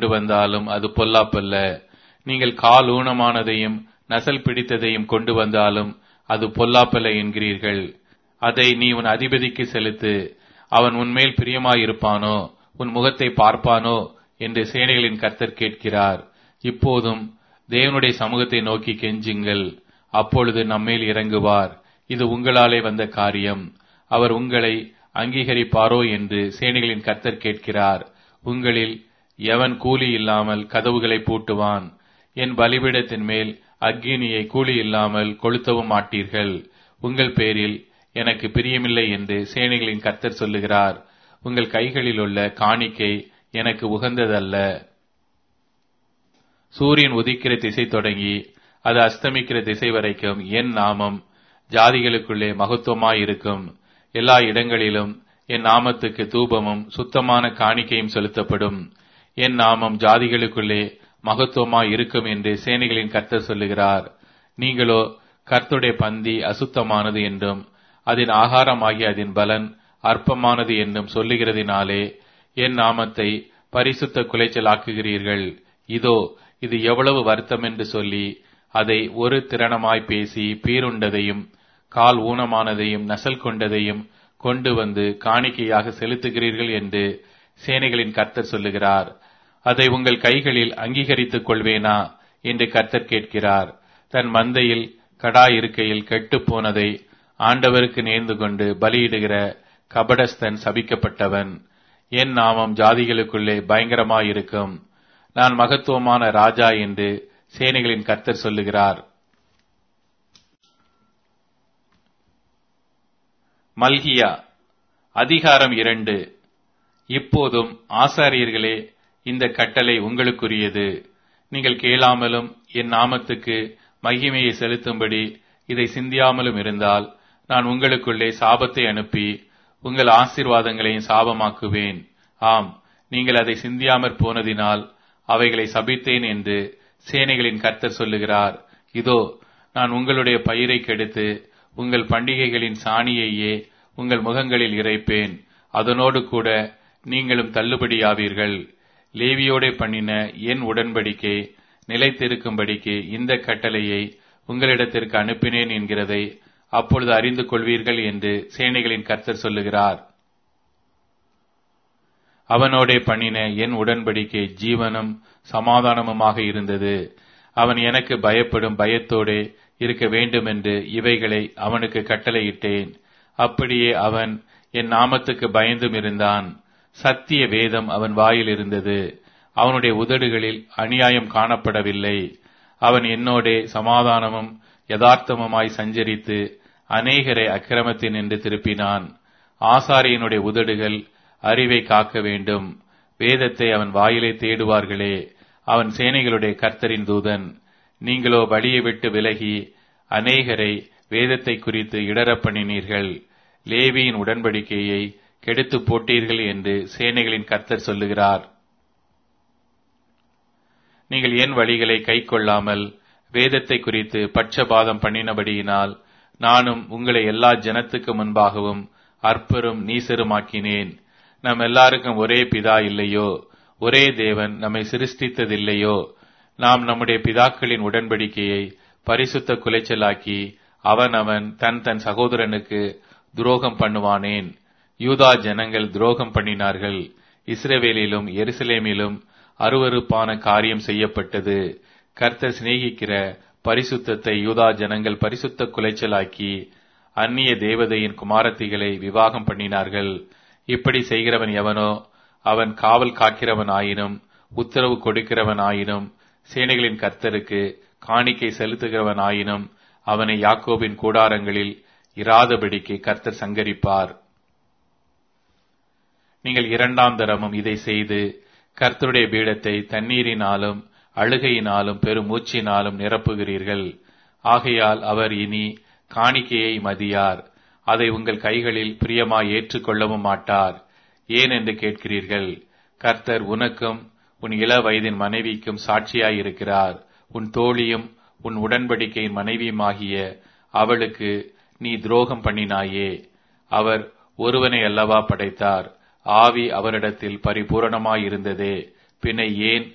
கொண்டு வந்தாலும் அது பொல்லாப்பல்ல நீங்கள் கால் ஊனமானதையும் நசல் பிடித்ததையும் கொண்டு வந்தாலும் அது பொல்லாப்பல்ல என்கிறீர்கள் அதை நீ உன் அதிபதிக்கு செலுத்து அவன் உன்மேல் பிரியமாயிருப்பானோ உன் முகத்தை பார்ப்பானோ என்று சேனைகளின் கர்த்தர் கேட்கிறார் இப்போதும் தேவனுடைய சமூகத்தை நோக்கி கெஞ்சுங்கள் அப்பொழுது நம்மேல் இறங்குவார் இது உங்களாலே வந்த காரியம் அவர் உங்களை அங்கீகரிப்பாரோ என்று சேனைகளின் கர்த்தர் கேட்கிறார் உங்களில் எவன் கூலி இல்லாமல் கதவுகளை பூட்டுவான் என் பலிபீடத்தின் மேல் அக்கினியை கூலி இல்லாமல் கொளுத்தவும் மாட்டீர்கள் உங்கள் பேரில் எனக்கு பிரியமில்லை என்று சேனைகளின் கர்த்தர் சொல்லுகிறார் உங்கள் கைகளில் உள்ள காணிக்கை எனக்கு உகந்ததல்ல சூரியன் உதிக்கிற திசை தொடங்கி அது அஸ்தமிக்கிற திசை வரைக்கும் என் நாமம் ஜாதிகளுக்குள்ளே மகத்துவமாயிருக்கும் எல்லா இடங்களிலும் என் நாமத்துக்கு தூபமும் சுத்தமான காணிக்கையும் செலுத்தப்படும் என் நாமம் ஜாதிகளுக்குள்ளே மகத்துவமாய் இருக்கும் என்று சேனைகளின் கர்த்தர் சொல்லுகிறார் நீங்களோ கர்த்துடைய பந்தி அசுத்தமானது என்றும் அதன் ஆகாரமாகிய அதன் பலன் அற்பமானது என்றும் சொல்லுகிறதினாலே என் நாமத்தை பரிசுத்த குலைச்சலாக்குகிறீர்கள் இதோ இது எவ்வளவு வருத்தம் என்று சொல்லி அதை ஒரு திறனமாய் பேசி பீருண்டதையும் கால் ஊனமானதையும் நசல் கொண்டதையும் கொண்டு வந்து காணிக்கையாக செலுத்துகிறீர்கள் என்று சேனைகளின் கர்த்தர் சொல்லுகிறார் அதை உங்கள் கைகளில் அங்கீகரித்துக் கொள்வேனா என்று கர்த்தர் கேட்கிறார் தன் மந்தையில் கடா இருக்கையில் கெட்டுப் போனதை ஆண்டவருக்கு நேர்ந்து கொண்டு பலியிடுகிற கபடஸ்தன் சபிக்கப்பட்டவன் என் நாமம் ஜாதிகளுக்குள்ளே பயங்கரமாயிருக்கும் நான் மகத்துவமான ராஜா என்று சேனைகளின் கர்த்தர் சொல்லுகிறார் மல்கியா அதிகாரம் இரண்டு இப்போதும் ஆசாரியர்களே இந்த கட்டளை உங்களுக்குரியது நீங்கள் கேளாமலும் என் நாமத்துக்கு மகிமையை செலுத்தும்படி இதை சிந்தியாமலும் இருந்தால் நான் உங்களுக்குள்ளே சாபத்தை அனுப்பி உங்கள் ஆசீர்வாதங்களையும் சாபமாக்குவேன் ஆம் நீங்கள் அதை சிந்தியாமற் போனதினால் அவைகளை சபித்தேன் என்று சேனைகளின் கர்த்தர் சொல்லுகிறார் இதோ நான் உங்களுடைய பயிரை கெடுத்து உங்கள் பண்டிகைகளின் சாணியையே உங்கள் முகங்களில் இறைப்பேன் அதனோடு கூட நீங்களும் தள்ளுபடியாவீர்கள் லேவியோடே பண்ணின என் உடன்படிக்கை நிலைத்திருக்கும்படிக்கு இந்த கட்டளையை உங்களிடத்திற்கு அனுப்பினேன் என்கிறதை அப்பொழுது அறிந்து கொள்வீர்கள் என்று சேனைகளின் கர்த்தர் சொல்லுகிறார் அவனோடே பண்ணின என் உடன்படிக்கை ஜீவனும் சமாதானமுமாக இருந்தது அவன் எனக்கு பயப்படும் பயத்தோடே இருக்க வேண்டும் என்று இவைகளை அவனுக்கு கட்டளையிட்டேன் அப்படியே அவன் என் நாமத்துக்கு பயந்தும் இருந்தான் சத்திய வேதம் அவன் வாயில் இருந்தது அவனுடைய உதடுகளில் அநியாயம் காணப்படவில்லை அவன் என்னோடே சமாதானமும் யதார்த்தமுமாய் சஞ்சரித்து அநேகரை அக்கிரமத்தின் என்று திருப்பினான் ஆசாரியனுடைய உதடுகள் அறிவை காக்க வேண்டும் வேதத்தை அவன் வாயிலே தேடுவார்களே அவன் சேனைகளுடைய கர்த்தரின் தூதன் நீங்களோ வழியை விட்டு விலகி அநேகரை வேதத்தை குறித்து இடரப் பண்ணினீர்கள் லேவியின் உடன்படிக்கையை கெடுத்து போட்டீர்கள் என்று சேனைகளின் கர்த்தர் சொல்லுகிறார் நீங்கள் என் வழிகளை கை கொள்ளாமல் வேதத்தை குறித்து பட்சபாதம் பண்ணினபடியினால் நானும் உங்களை எல்லா ஜனத்துக்கு முன்பாகவும் அற்பரும் நீசருமாக்கினேன் நம் எல்லாருக்கும் ஒரே பிதா இல்லையோ ஒரே தேவன் நம்மை சிருஷ்டித்ததில்லையோ நாம் நம்முடைய பிதாக்களின் உடன்படிக்கையை பரிசுத்த குலைச்சலாக்கி அவன் அவன் தன் தன் சகோதரனுக்கு துரோகம் பண்ணுவானேன் யூதா ஜனங்கள் துரோகம் பண்ணினார்கள் இஸ்ரவேலிலும் எருசலேமிலும் அருவருப்பான காரியம் செய்யப்பட்டது கர்த்தர் சிநேகிக்கிற பரிசுத்தத்தை யூதா ஜனங்கள் பரிசுத்த குலைச்சலாக்கி அந்நிய தேவதையின் குமாரத்திகளை விவாகம் பண்ணினார்கள் இப்படி செய்கிறவன் எவனோ அவன் காவல் காக்கிறவன் ஆயினும் உத்தரவு கொடுக்கிறவன் ஆயினும் சேனைகளின் கர்த்தருக்கு காணிக்கை செலுத்துகிறவன் ஆயினும் அவனை யாக்கோபின் கூடாரங்களில் இராதபடிக்கு கர்த்தர் சங்கரிப்பார் நீங்கள் இரண்டாம் தரமும் இதை செய்து கர்த்தருடைய பீடத்தை தண்ணீரினாலும் அழுகையினாலும் பெரும் மூச்சினாலும் நிரப்புகிறீர்கள் ஆகையால் அவர் இனி காணிக்கையை மதியார் அதை உங்கள் கைகளில் பிரியமாய் ஏற்றுக்கொள்ளவும் மாட்டார் ஏன் என்று கேட்கிறீர்கள் கர்த்தர் உனக்கும் உன் இள வயதின் மனைவிக்கும் சாட்சியாயிருக்கிறார் உன் தோழியும் உன் உடன்படிக்கையின் மனைவியுமாகிய அவளுக்கு நீ துரோகம் பண்ணினாயே அவர் ஒருவனை அல்லவா படைத்தார் ஆவி அவரிடத்தில் பரிபூரணமாயிருந்ததே பின்ன ஏன்